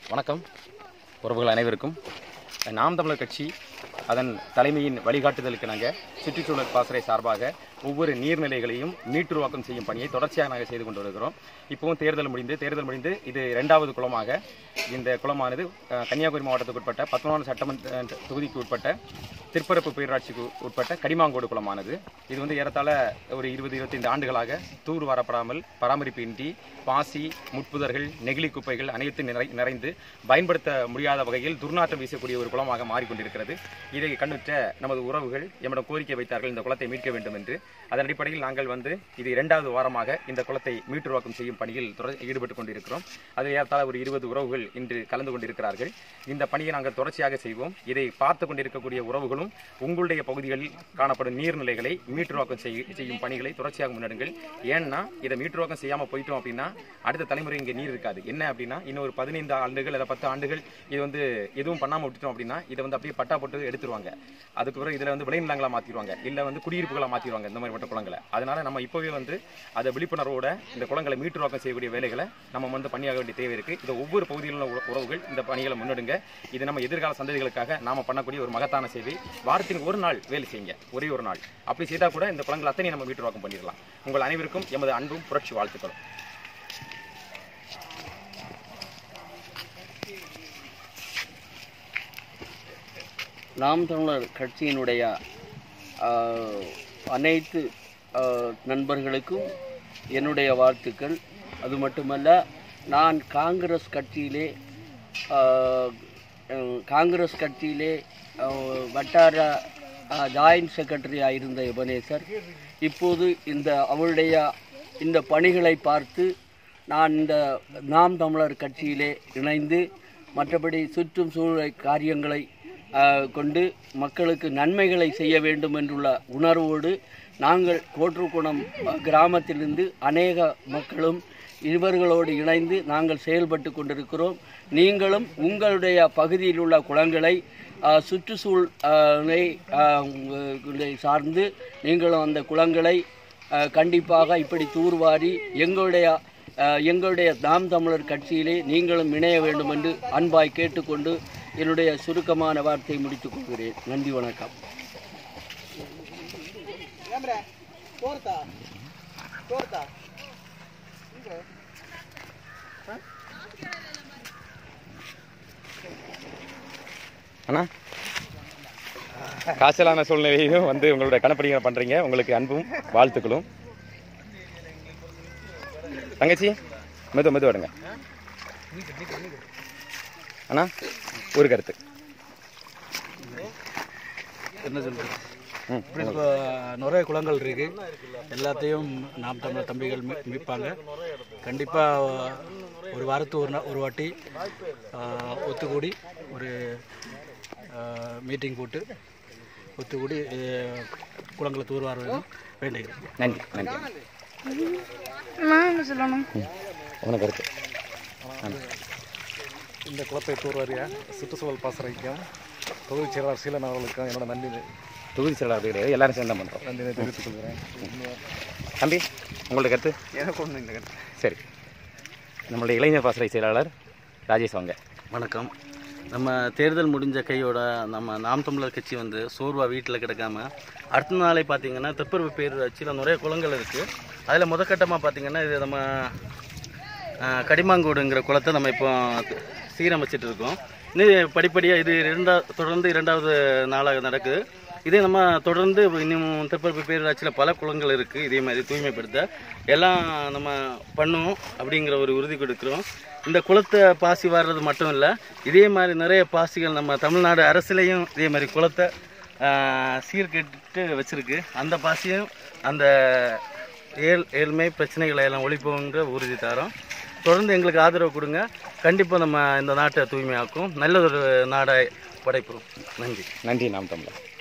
வணக்கம் உறவுகள் அனைவருக்கும் நாம் தமிழர் கட்சி அதன் தலைமையின் வழிகாட்டுதலுக்கு நாங்கள் சுற்றுச்சூழல் பாசறை சார்பாக ஒவ்வொரு நீர்நிலைகளையும் மீட்டுருவாக்கம் செய்யும் பணியை தொடர்ச்சியாக நாங்கள் செய்து கொண்டு வருகிறோம் இப்போவும் தேர்தல் முடிந்து தேர்தல் முடிந்து இது இரண்டாவது குளமாக இந்த குளமானது அஹ், கன்னியாகுமரி மாவட்டத்துக்கு உட்பட்ட பத்தொன்பது சட்டமன்ற அஹ், தொகுதிக்கு உட்பட்ட திருப்பரப்பு பேரூராட்சிக்கு உட்பட்ட கடிமாங்கோடு குளமானது இது வந்து ஏறத்தாழ ஒரு இருபது இருபத்தைந்து ஆண்டுகளாக தூர் வரப்படாமல் பராமரிப்பு இன்றி பாசி முட்புதர்கள் நெகிழி குப்பைகள் அனைத்து நிறை நிறைந்து பயன்படுத்த முடியாத வகையில் துர்நாற்றம் வீசக்கூடிய ஒரு குளமாக மாறிக்கொண்டிருக்கிறது இதை கண்டுற்ற நமது உறவுகள் எம்மிடம் கோரிக்கை வைத்தார்கள் இந்த குளத்தை மீட்க வேண்டும் என்று அதன் அடிப்படையில் நாங்கள் வந்து இது இரண்டாவது வாரமாக இந்த குளத்தை மீட்டுருவாக்கம் செய்யும் பணியில் தொடர் ஈடுபட்டு கொண்டிருக்கிறோம் அது ஏறத்தாழ ஒரு இருபது உறவுகள் இன்று கலந்து கொண்டிருக்கிறார்கள் இந்த பணியை நாங்கள் தொடர்ச்சியாக செய்வோம் இதை பார்த்து கொண்டிருக்கக்கூடிய உறவுகளும் உங்களுடைய பகுதிகளில் காணப்படும் நீர்நிலைகளை மீட்டுருவாக்கம் செய்ய செய்யும் பணிகளை தொடர்ச்சியாக முன்னெடுங்கள் ஏன்னா இதை மீட்டுருவாக்கம் செய்யாமல் போயிட்டோம் அப்படின்னா அடுத்த தலைமுறை இங்கே நீர் இருக்காது என்ன அப்படின்னா இன்னும் ஒரு பதினைந்து ஆண்டுகள் இல்லை பத்து ஆண்டுகள் இது வந்து எதுவும் பண்ணாமல் விட்டுட்டோம் அப்படின்னா இதை வந்து அப்படியே பட்டா போட்டு எடுத்துருவாங்க அதுக்கு பிறகு இதில் வந்து விளைநிலங்களா மாற்றிடுவாங்க இல்லை வந்து குடியிருப்புகளா மாற்றிடுவாங்க இந்த மாதிரிப்பட்ட குளங்களை அதனால நம்ம இப்போவே வந்து அதை விழிப்புணர்வோட இந்த குளங்களை மீட்டுருவாக்கம் செய்யக்கூடிய வேலைகளை நம்ம வந்து பண்ணியாக வேண்டிய தேவை இருக்கு இதை ஒவ்வொரு பகுதியில் உள்ள உற- உறவுகள் இந்த பணிகளை முன்னெடுங்க இது நம்ம எதிர்கால சந்ததிகளுக்காக நாம பண்ணக்கூடிய ஒரு மகத்தான சேவை வாரத்திற்கு ஒரு நாள் வேலை செய்யுங்க ஒரே ஒரு நாள் அப்படி செய்தால் கூட இந்த குளங்கள் அத்தனை நம்ம மீட்டுருவாக்கம் பண்ணிடலாம் உங்கள் அனைவருக்கும் எமது அன்பும் புரட்சி வாழ்த்துக்களும் நாம் தமிழர் கட்சியினுடைய ஆஹ், அனைத்து ஆஹ், நண்பர்களுக்கும் என்னுடைய வாழ்த்துக்கள் அது மட்டுமல்ல நான் காங்கிரஸ் கட்சியிலே ஆஹ், அஹ், காங்கிரஸ் கட்சியிலே ஆஹ், வட்டார ஜாயின்ட் செக்ரட்டரியாக இருந்த எபனேசர் இப்போது இந்த அவருடைய இந்த பணிகளை பார்த்து நான் இந்த நாம் தமிழர் கட்சியிலே இணைந்து மற்றபடி சுற்றும் சூழல் காரியங்களை ஆஹ், கொண்டு மக்களுக்கு நன்மைகளை செய்ய வேண்டும் என்றுள்ள உணர்வோடு நாங்கள் கோற்றுக்குணம் அஹ், கிராமத்திலிருந்து அநேக மக்களும் இவர்களோடு இணைந்து நாங்கள் செயல்பட்டு கொண்டிருக்கிறோம் நீங்களும் உங்களுடைய பகுதியில் உள்ள குளங்களை ஆஹ், சுற்றுச்சூழலை ஆஹ், உங்களை சார்ந்து நீங்களும் அந்த குளங்களை ஆஹ், கண்டிப்பாக இப்படி தூர்வாரி எங்களுடைய ஆஹ், எங்களுடைய நாம் தமிழர் கட்சியிலே நீங்களும் இணைய வேண்டும் என்று அன்பாய் கேட்டுக்கொண்டு என்னுடைய சுருக்கமான வார்த்தையை முடித்துக் கொள்கிறேன் நன்றி வணக்கம் அண்ணா காய்ச்சலான சூழ்நிலையிலும் வந்து உங்களுடைய கணப்பணிகளை பண்றீங்க உங்களுக்கு அன்பும் வாழ்த்துக்களும் தங்கச்சி மெது மெது விடுங்க அண்ணா ஒரு கருத்து என்ன சொல்றது ம் இப்படி இப்போ நிறைய குளங்கள் இருக்கு எல்லாத்தையும் நாம் தமிழர் தம்பிகள் மீ- மீட்பாங்க கண்டிப்பாக ஒரு வாரத்து ஒரு நா- ஒரு வாட்டி ஆஹ், ஒத்துக்கூடி ஒரு மீட்டிங் போட்டு ஒத்துக்கூடி ஆஹ், குளங்களை தூர்வார வேண்டுகிறேன் நன்றி நன்றி உனக்கு கருத்து இந்த குளத்தை தூர்வாரிய சுற்றுச்சூழல் பாசறைக்கும் தொகுதி செயலாளர் சீலன் அவர்களுக்கும் என்னோட நன்றி தொகுதி செயலாளர்கள் எல்லாரும் சேர்ந்து தான் பண்றோம் நன்றினை தெரிவித்துக் கொள்கிறேன் தம்பி உங்களுடைய கருத்து எனக்கு ஒன்று இந்த கருத்து சரி நம்மளுடைய இளைஞர் பாசறை செயலாளர் ராஜேஷ் வாங்க வணக்கம் நம்ம தேர்தல் முடிஞ்ச கையோட நம்ம நாம் தமிழர் கட்சி வந்து சோர்வா வீட்டில் கிடக்காம அடுத்த நாளே பார்த்தீங்கன்னா தெப்பரவு பேரூராட்சியில் நிறைய குளங்கள் இருக்குது அதில் முதற்கட்டமாக பார்த்தீங்கன்னா இது நம்ம ஆஹ், கடிமாங்கோடுங்கிற குளத்தை நம்ம இப்போ சீரமைச்சிட்டு இருக்கோம் இன்னும் படிப்படியாக இது ரெண்டா தொடர்ந்து இரண்டாவது நாளாக நடக்குது இதே நம்ம தொடர்ந்து இன்னும் தெப்பரப்பு பேரூராட்சியில் பல குளங்கள் இருக்குது இதே மாதிரி தூய்மைப்படுத்த எல்லாம் நம்ம பண்ணுவோம் அப்படிங்கிற ஒரு உறுதி கொடுக்குறோம் இந்த குளத்தை பாசி வாடுறது மட்டும் இல்லை இதே மாதிரி நிறைய பாசிகள் நம்ம தமிழ்நாடு அரசுலேயும் இதே மாதிரி குளத்தை ஆஹ், சீர்கெட்டு வச்சிருக்கு அந்த பாசியும் அந்த ஏழ் ஏழ்மை பிரச்சனைகளை எல்லாம் ஒழிப்போங்கிற உறுதி தரோம் தொடர்ந்து எங்களுக்கு ஆதரவு கொடுங்க கண்டிப்பாக நம்ம இந்த நாட்டை தூய்மையாக்கும் நல்லதொரு நாடை படைப்போம் நன்றி நன்றி நாம் தமிழர்